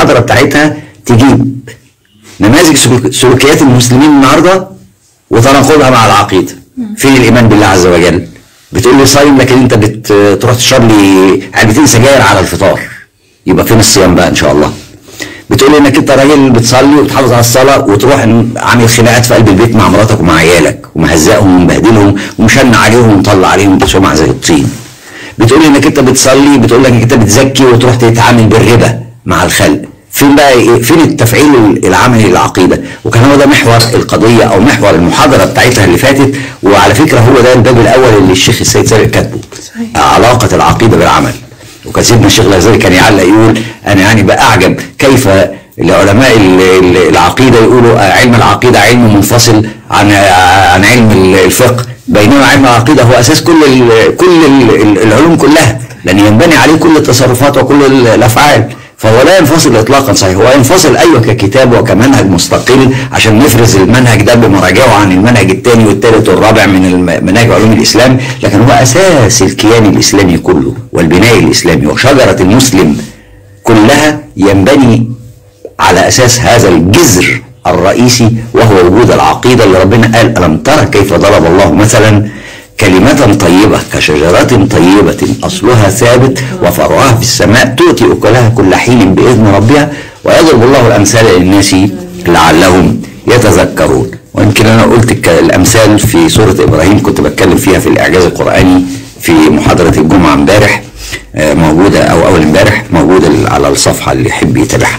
المحاضره بتاعتها تجيب نماذج سلوك- سلوكيات المسلمين النهارده وتناقضها مع العقيده فين الايمان بالله عز وجل بتقول لي صايم لكن انت بتروح تشرب لي علبتين سجاير على الفطار يبقى فين الصيام بقى ان شاء الله بتقول لي انك انت راجل بتصلي وبتحافظ على الصلاه وتروح عامل خناقات في قلب البيت مع مراتك ومع عيالك ومهزقهم ومبهدلهم ومشن عليهم ومطلع عليهم سمعه زي الطين بتقول لي انك انت بتصلي بتقول لك انك انت بتزكي وتروح تتعامل بالربا مع الخلق فين بقى إيه؟ فين التفعيل العملي للعقيده وكان هو ده محور القضيه او محور المحاضره بتاعتها اللي فاتت وعلى فكره هو ده الباب الاول اللي الشيخ السيد سابق كاتبه علاقه العقيده بالعمل وكان سيدنا الشيخ الغزالي كان يعلق يقول انا يعني باعجب كيف العلماء ال- ال- العقيده يقولوا علم العقيده علم منفصل عن عن علم الفقه بينما علم العقيده هو اساس كل ال كل ال العلوم كلها لان ينبني عليه كل التصرفات وكل ال- الافعال فهو لا ينفصل اطلاقا صحيح هو ينفصل ايوه ككتاب وكمنهج مستقل عشان نفرز المنهج ده بمراجعه عن المنهج الثاني والثالث والرابع من الم- مناهج علوم الاسلام لكن هو اساس الكيان الاسلامي كله والبناء الاسلامي وشجره المسلم كلها ينبني على اساس هذا الجذر الرئيسي وهو وجود العقيده اللي ربنا قال الم ترى كيف ضرب الله مثلا كلمة طيبة كشجرة طيبة أصلها ثابت وفرعها في السماء تؤتي أكلها كل حين بإذن ربها ويضرب الله الأمثال للناس لعلهم يتذكرون ويمكن أنا قلت الك- الأمثال في سورة إبراهيم كنت بتكلم فيها في الإعجاز القرآني في محاضرة الجمعة امبارح آه، موجودة أو أول امبارح موجودة على الصفحة اللي يحب يتابعها.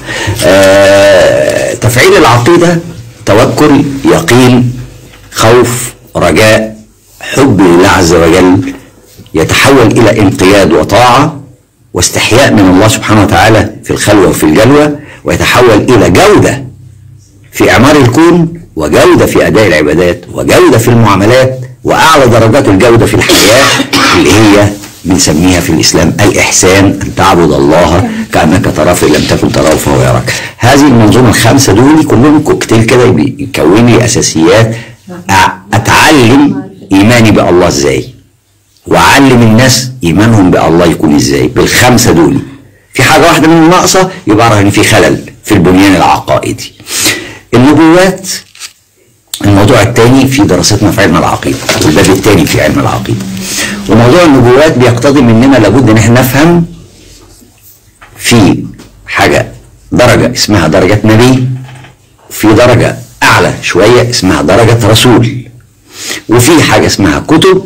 آه، تفعيل العقيدة توكل يقين خوف رجاء حب لله عز وجل يتحول إلى انقياد وطاعة واستحياء من الله سبحانه وتعالى في الخلوة وفي الجلوة ويتحول إلى جودة في إعمار الكون وجودة في أداء العبادات وجودة في المعاملات وأعلى درجات الجودة في الحياة اللي هي بنسميها في الإسلام الإحسان أن تعبد الله كأنك تراه فإن لم تكن تراه فهو يراك هذه المنظومة الخمسة دول كلهم كوكتيل كده يكون لي أساسيات أ- أتعلم إيماني بالله إزاي وأعلم الناس إيمانهم بالله يكون إزاي بالخمسة دول في حاجة واحدة منهم ناقصة يبقى أعرف إن في خلل في البنيان العقائدي النبوات الموضوع الثاني في دراستنا في علم العقيدة والباب الثاني في علم العقيدة وموضوع النبوات بيقتضي مننا لابد ان احنا نفهم في حاجة درجة اسمها درجة نبي في درجة أعلى شوية اسمها درجة رسول وفي حاجة اسمها كتب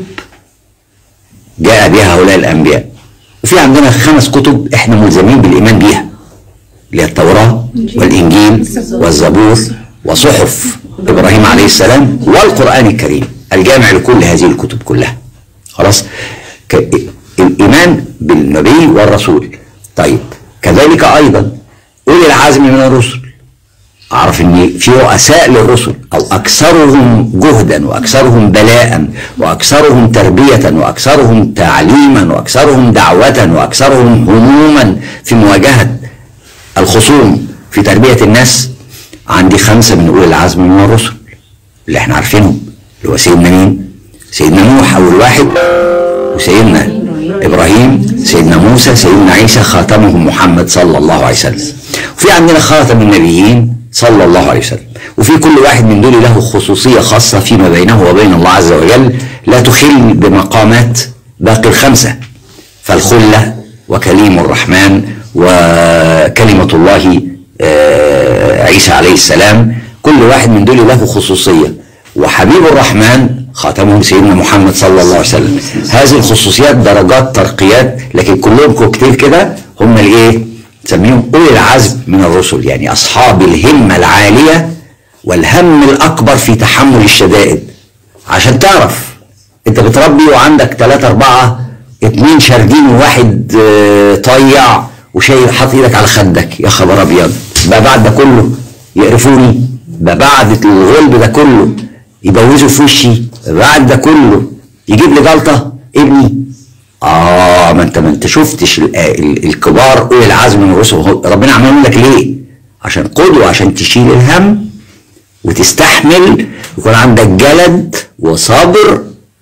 جاء بها هؤلاء الأنبياء وفي عندنا خمس كتب احنا ملزمين بالإيمان بيها اللي هي التوراة والإنجيل والزبور وصحف إبراهيم عليه السلام والقرآن الكريم الجامع لكل هذه الكتب كلها خلاص ك- الإيمان بالنبي والرسول طيب كذلك أيضا أولي العزم من الرسل أعرف إن في رؤساء للرسل أو أكثرهم جهدا وأكثرهم بلاء وأكثرهم تربية وأكثرهم تعليما وأكثرهم دعوة وأكثرهم هموما في مواجهة الخصوم في تربية الناس عندي خمسة من أولي العزم من الرسل اللي احنا عارفينهم اللي هو سيدنا مين؟ سيدنا نوح أول واحد وسيدنا إبراهيم سيدنا موسى سيدنا عيسى خاتمهم محمد صلى الله عليه وسلم وفي عندنا خاتم النبيين صلى الله عليه وسلم وفي كل واحد من دول له خصوصية خاصة فيما بينه وبين الله عز وجل لا تخل بمقامات باقي الخمسة فالخلة وكليم الرحمن وكلمة الله آه، عيسى عليه السلام كل واحد من دول له خصوصية وحبيب الرحمن خاتمهم سيدنا محمد صلى الله عليه وسلم هذه الخصوصيات درجات ترقيات لكن كلهم كوكتيل كده هم الايه نسميهم اولي العزم من الرسل يعني اصحاب الهمه العاليه والهم الاكبر في تحمل الشدائد عشان تعرف انت بتربي وعندك ثلاثة أربعة اتنين شاردين وواحد آه، طيع وشايل حاطط ايدك على خدك يا خبر ابيض بقى بعد ده كله يقرفوني بقى بعد الغلب ده كله يبوزوا في وشي بعد ده كله يجيب لي جلطه ابني اه ما انت ما انت شفتش ال- ال- الكبار اولي العزم من الرسل هو- ربنا عملهم لك ليه؟ عشان قدوه عشان تشيل الهم وتستحمل يكون عندك جلد وصبر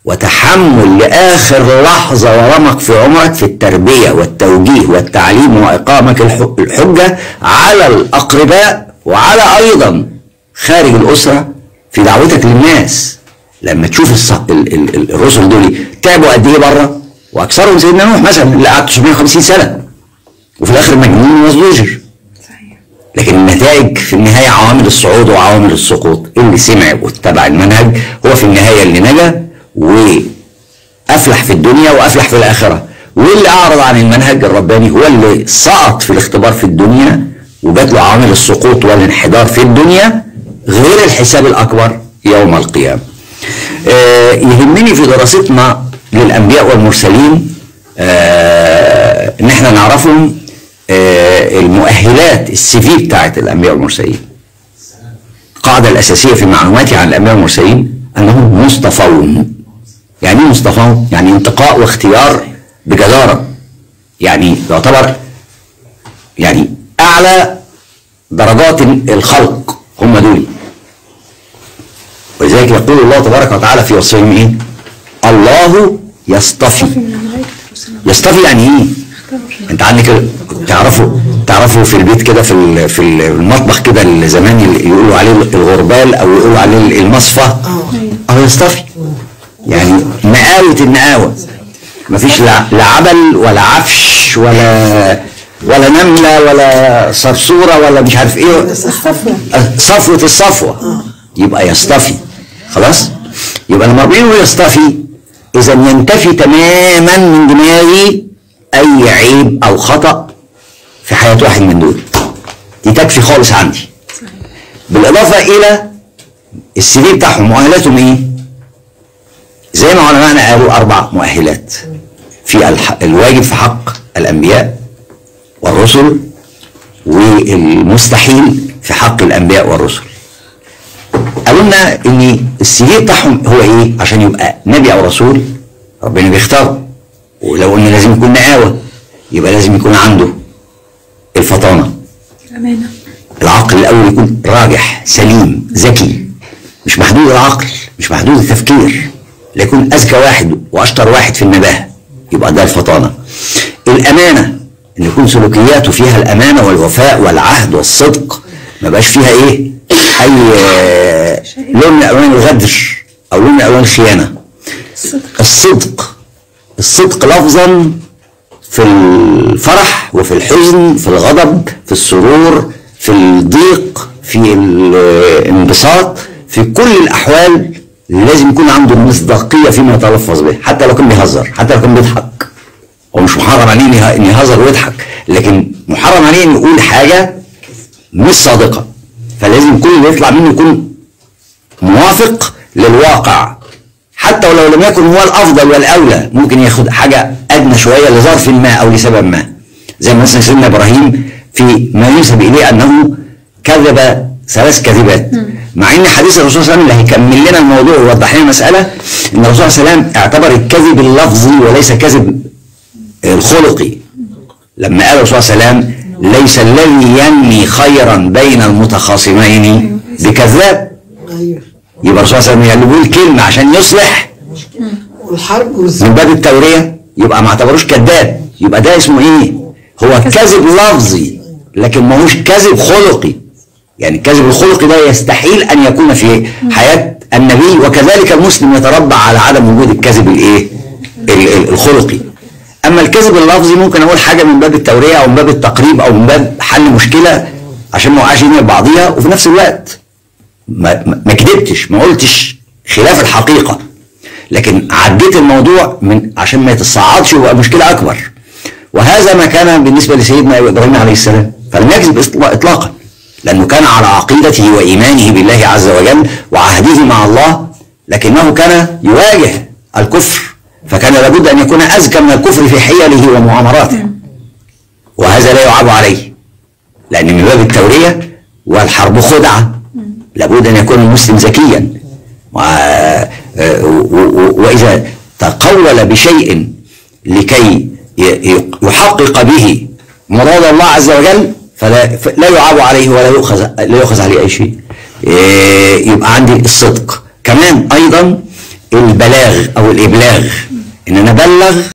وتحمل لآخر لحظة ورمق في عمرك في التربية والتوجيه والتعليم وإقامة الح- الحجة على الأقرباء وعلى أيضا خارج الأسرة في دعوتك للناس لما تشوف الص... ال... ال... ال- الرسل دول تعبوا قد إيه بره وأكثرهم سيدنا نوح مثلا اللي قعد 950 سنة وفي الآخر مجنون ومزدوجر صحيح لكن النتائج في النهاية عوامل الصعود وعوامل السقوط اللي سمع واتبع المنهج هو في النهاية اللي نجا وأفلح في الدنيا وأفلح في الآخرة واللي أعرض عن المنهج الرباني هو اللي سقط في الاختبار في الدنيا وجات له عوامل السقوط والانحدار في الدنيا غير الحساب الأكبر يوم القيامة آه، يهمني في دراستنا للأنبياء والمرسلين آه، إن احنا نعرفهم آه، المؤهلات السي في بتاعت الأنبياء والمرسلين القاعدة الأساسية في معلوماتي عن الأنبياء والمرسلين أنهم مصطفون يعني ايه مصطفون؟ يعني انتقاء واختيار بجدارة يعني يعتبر يعني أعلى درجات الخلق هم دول ولذلك يقول الله تبارك وتعالى في وصفهم ايه؟ الله يصطفي من الملائكة والسلام يصطفي يعني ايه؟ اختار انت عندك تعرفوا تعرفوا في البيت كده في ال- في المطبخ كده اللي زمان اللي يقولوا عليه الغربال او يقولوا عليه المصفى او يصطفي يعني نقاوة النقاوة مفيش لا لا عبل ولا عفش ولا ولا نملة ولا صرصورة ولا مش عارف ايه الصفوة صفوة الصفوة يبقى يصطفي خلاص يبقى لما ربنا يقول يصطفي اذا ينتفي تماما من دماغي اي عيب او خطأ في حياة واحد من دول دي تكفي خالص عندي بالاضافة الى السي في بتاعهم مؤهلاتهم ايه زي ما علماءنا قالوا اربع مؤهلات في الح... الواجب في حق الانبياء والرسل والمستحيل في حق الانبياء والرسل قالوا لنا ان السي في بتاعهم هو ايه عشان يبقى نبي او رسول ربنا بيختاره ولو قلنا لازم يكون نقاوه يبقى لازم يكون عنده الفطانه أمانة العقل الاول يكون راجح سليم ذكي مش محدود العقل مش محدود التفكير لا يكون اذكى واحد واشطر واحد في النباهه يبقى ده الفطانه الامانه ان يكون سلوكياته فيها الامانه والوفاء والعهد والصدق ما بقاش فيها ايه اي آه، لون من الوان الغدر او لون من الوان الخيانه الصدق الصدق الصدق لفظا في الفرح وفي الحزن في الغضب في السرور في الضيق في الانبساط في كل الاحوال لازم يكون عنده المصداقيه فيما يتلفظ به حتى لو كان بيهزر حتى لو كان بيضحك هو مش محرم عليه إن يه- ان يهزر ويضحك لكن محرم عليه ان يقول حاجه مش صادقه فلازم كل اللي يطلع منه يكون موافق للواقع حتى ولو لم يكن هو الافضل والاولى ممكن ياخد حاجه ادنى شويه لظرف ما او لسبب ما زي مثلا سيدنا ابراهيم في ما ينسب اليه انه كذب ثلاث كذبات مع ان حديث الرسول صلى الله عليه وسلم اللي هيكمل لنا الموضوع ويوضح لنا المساله ان الرسول صلى الله عليه وسلم اعتبر الكذب اللفظي وليس كذب الخلقي لما قال الرسول صلى الله عليه وسلم ليس الذي ينمي خيرا بين المتخاصمين بكذاب ايوه يبقى الرسول صلى الله عليه وسلم يقول كلمه عشان يصلح والحرب والزنا من باب التوريه يبقى ما اعتبروش كذاب يبقى ده اسمه ايه؟ هو كذب لفظي لكن ما هوش كذب خلقي يعني الكذب الخلقي ده يستحيل ان يكون في حياه النبي وكذلك المسلم يتربع على عدم وجود الكذب الايه؟ ال- ال- الخلقي اما الكذب اللفظي ممكن اقول حاجه من باب التوريه او من باب التقريب او من باب حل مشكله عشان ما وقعش بين بعضيها وفي نفس الوقت ما, ما ما كذبتش ما قلتش خلاف الحقيقه لكن عديت الموضوع من عشان ما يتصاعدش ويبقى مشكله اكبر وهذا ما كان بالنسبه لسيدنا ابراهيم عليه السلام فلم يكذب إطلا- اطلاقا لانه كان على عقيدته وايمانه بالله عز وجل وعهده مع الله لكنه كان يواجه الكفر فكان لابد ان يكون اذكى من الكفر في حيله ومؤامراته وهذا لا يعاب عليه لأن من باب التورية والحرب خدعة لابد أن يكون المسلم ذكيا و- و- و- وإذا تقول بشيء لكي ي- ي- يحقق به مراد الله عز وجل فلا ف- لا يعاب عليه ولا يؤخذ لا يؤخذ عليه أي شيء إيه، يبقى عندي الصدق كمان أيضا البلاغ او الابلاغ ان انا ابلغ